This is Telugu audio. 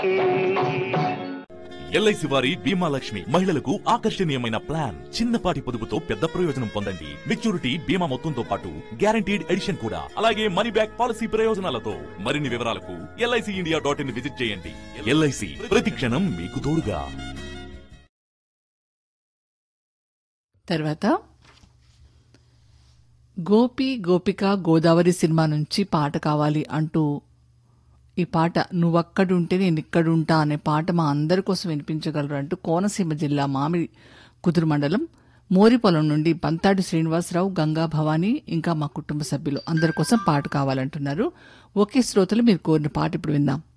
ఎల్ఐసి వారి బీమా లక్ష్మి మహిళలకు ఆకర్షణీయమైన ప్లాన్ చిన్నపాటి పొదుపుతో పెద్ద ప్రయోజనం పొందండి మెచ్యూరిటీ బీమా మొత్తంతో పాటు గ్యారంటీడ్ ఎడిషన్ కూడా అలాగే మనీ బ్యాక్ పాలసీ ప్రయోజనాలతో మరిన్ని వివరాలకు LIC India dot in visit చేయండి ఎల్ఐసి ప్రతి క్షణం మీకు తోడుగా తర్వాత గోపి గోపిక గోదావరి సినిమా నుంచి పాట కావాలి అంటూ ఈ పాట నువ్వక్కడుంటే నేను ఇక్కడుంటా అనే పాట మా అందరి కోసం వినిపించగలరు అంటూ కోనసీమ జిల్లా మామిడి కుదురు మండలం మోరిపొలం నుండి పంతాడి శ్రీనివాసరావు గంగా భవానీ ఇంకా మా కుటుంబ సభ్యులు అందరి కోసం పాట కావాలంటున్నారు ఒకే శ్రోతలు మీరు కోరిన పాట ఇప్పుడు విందాం